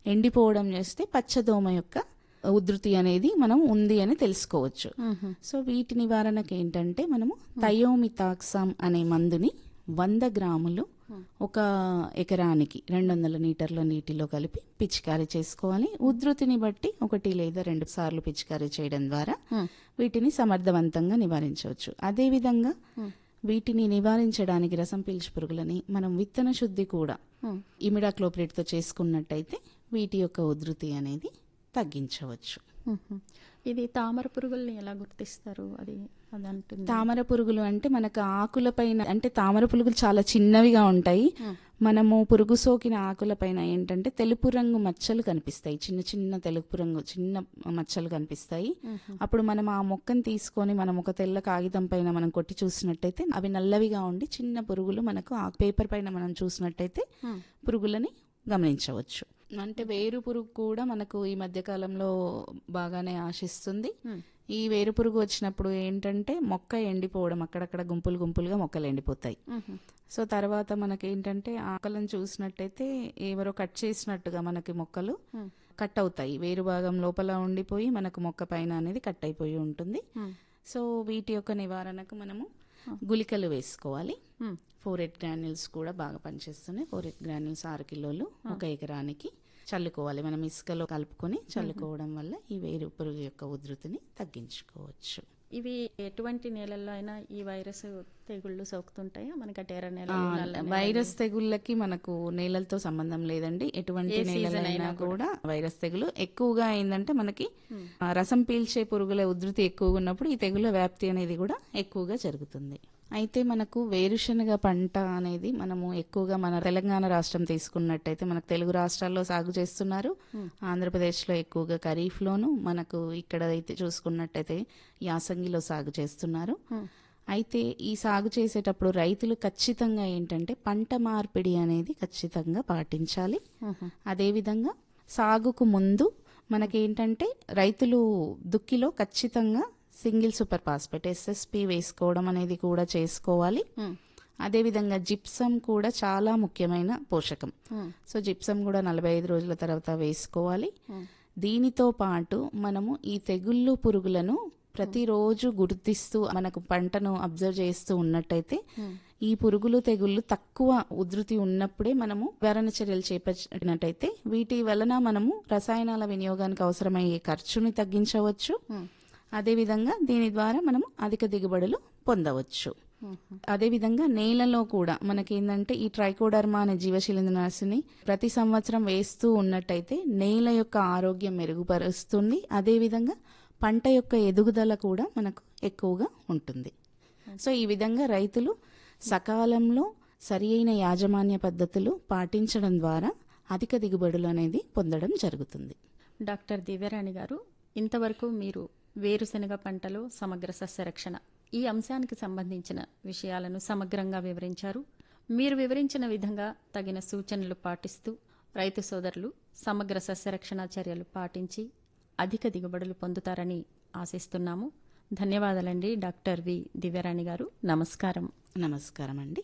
ఎండిపోవడం చేస్తే పచ్చదోమ యొక్క ఉధృతి అనేది మనం ఉంది అని తెలుసుకోవచ్చు సో వీటి నివారణకు ఏంటంటే మనము థయోమితాక్సామ్ అనే మందుని వంద గ్రాములు ఒక ఎకరానికి రెండు వందల లీటర్ల నీటిలో కలిపి పిచికారీ చేసుకోవాలి ఉధృతిని బట్టి ఒకటి లేదా రెండు సార్లు పిచికారీ చేయడం ద్వారా వీటిని సమర్థవంతంగా నివారించవచ్చు అదేవిధంగా వీటిని నివారించడానికి రసం పీల్చు పురుగులని మనం విత్తన శుద్ధి కూడా ఇమిడాక్లోప్రేట్తో చేసుకున్నట్టయితే వీటి యొక్క ఉధృతి అనేది తగ్గించవచ్చు మ్మ్. ఇది తామర పురుగుల్ని ఎలా గుర్తిస్తారు అది అది అంటుంది తామర పురుగులు అంటే మనకు ఆకులపైన అంటే తామర పురుగులు చాలా చిన్నవిగా ఉంటాయి మనము పురుగు సోకిన ఆకులపైన ఏంటంటే తెలుపు రంగు మచ్చలు కనిపిస్తాయి చిన్న చిన్న తెలుపు రంగు చిన్న మచ్చలు కనిపిస్తాయి అప్పుడు మనం ఆ మొక్కను తీసుకొని మనం ఒక తెల్ల కాగితం పైన మనం కొట్టి చూసినట్టయితే అవి నల్లవిగా ఉండి చిన్న పురుగులు మనకు ఆ పేపర్ పైన మనం చూసినట్టయితే పురుగులని గమనించవచ్చు అంటే వేరు పురుగు కూడా మనకు ఈ మధ్య కాలంలో బాగానే ఆశిస్తుంది ఈ వేరు పురుగు వచ్చినప్పుడు ఏంటంటే మొక్క ఎండిపోవడం అక్కడక్కడ గుంపులు గుంపులుగా మొక్కలు ఎండిపోతాయి సో తర్వాత మనకి ఏంటంటే ఆకలను చూసినట్టయితే ఎవరో కట్ చేసినట్టుగా మనకి మొక్కలు కట్ అవుతాయి వేరు భాగం లోపల ఉండిపోయి మనకు మొక్క పైన అనేది కట్ అయిపోయి ఉంటుంది సో వీటి యొక్క నివారణకు మనము గుళికలు వేసుకోవాలి ఫోర్ ఎయిట్ గ్రాన్యూల్స్ కూడా బాగా పనిచేస్తున్నాయి ఫోర్ ఎయిట్ గ్రాన్యూల్స్ ఆరు కిలోలు ఒక ఎకరానికి చల్లుకోవాలి మనం ఇసుకలో కలుపుకొని చల్లుకోవడం వల్ల ఈ వేరు పురుగు యొక్క ఉధృతిని తగ్గించుకోవచ్చు ఇవి ఎటువంటి నేలల్లో అయినా ఈ వైరస్ తెగుళ్ళు సోకుతుంటాయా మనకి టేర నేల ఆ, వైరస్ తెగుళ్ళకి మనకు నేలలతో సంబంధం లేదండి ఎటువంటి నేలలైనా కూడా వైరస్ తెగులు ఎక్కువగా ఏంటంటే మనకి ఆ, రసం పీల్చే పురుగుల ఉధృతి ఎక్కువగా ఉన్నప్పుడు ఈ తెగుల వ్యాప్తి అనేది కూడా ఎక్కువగా జరుగుతుంది అయితే మనకు వేరుశనగ పంట అనేది మనము ఎక్కువగా మన తెలంగాణ రాష్ట్రం తీసుకున్నట్టయితే మనకు తెలుగు రాష్ట్రాల్లో సాగు చేస్తున్నారు ఆంధ్రప్రదేశ్లో ఎక్కువగా ఖరీఫ్లోను మనకు ఇక్కడ అయితే చూసుకున్నట్టయితే యాసంగిలో సాగు చేస్తున్నారు అయితే ఈ సాగు చేసేటప్పుడు రైతులు ఖచ్చితంగా ఏంటంటే పంట మార్పిడి అనేది ఖచ్చితంగా పాటించాలి అదేవిధంగా సాగుకు ముందు మనకేంటంటే రైతులు దుక్కిలో ఖచ్చితంగా సింగిల్ సూపర్ ఫాస్ఫేట్ ఎస్ఎస్పి వేసుకోవడం అనేది కూడా చేసుకోవాలి అదేవిధంగా జిప్సం కూడా చాలా ముఖ్యమైన పోషకం సో జిప్సం కూడా నలభై ఐదు రోజుల తర్వాత వేసుకోవాలి దీనితో పాటు మనము ఈ తెగుళ్ళు పురుగులను ప్రతిరోజు గుర్తిస్తూ మనకు పంటను అబ్జర్వ్ చేస్తూ ఉన్నట్టయితే ఈ పురుగులు తెగుళ్ళు తక్కువ ఉధృతి ఉన్నప్పుడే మనము నివారణ చర్యలు చేపట్టినట్టయితే వీటి వలన మనము రసాయనాల వినియోగానికి అవసరమయ్యే ఖర్చుని తగ్గించవచ్చు అదేవిధంగా దీని ద్వారా మనము అధిక దిగుబడులు పొందవచ్చు అదేవిధంగా నేలలో కూడా మనకేందంటే ఈ ట్రైకోడర్మా అనే జీవశిలీంద్రనాశిని ప్రతి సంవత్సరం వేస్తూ ఉన్నట్టయితే నేల యొక్క ఆరోగ్యం మెరుగుపరుస్తుంది అదేవిధంగా పంట యొక్క ఎదుగుదల కూడా మనకు ఎక్కువగా ఉంటుంది సో ఈ విధంగా రైతులు సకాలంలో సరి అయిన యాజమాన్య పద్ధతులు పాటించడం ద్వారా అధిక దిగుబడులు అనేది పొందడం జరుగుతుంది డాక్టర్ దివ్యరాణి గారు ఇంతవరకు మీరు వేరుశనగ పంటలో సమగ్ర సస్యరక్షణ ఈ అంశానికి సంబంధించిన విషయాలను సమగ్రంగా వివరించారు మీరు వివరించిన విధంగా తగిన సూచనలు పాటిస్తూ రైతు సోదరులు సమగ్ర సస్యరక్షణ చర్యలు పాటించి అధిక దిగుబడులు పొందుతారని ఆశిస్తున్నాము ధన్యవాదాలండి డాక్టర్ వి దివ్యరాణి గారు నమస్కారం నమస్కారం అండి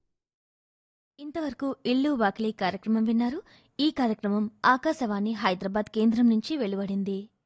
ఇంతవరకు ఇల్లు వాకిలి కార్యక్రమం విన్నారు ఈ కార్యక్రమం ఆకాశవాణి హైదరాబాద్ కేంద్రం నుంచి వెలువడింది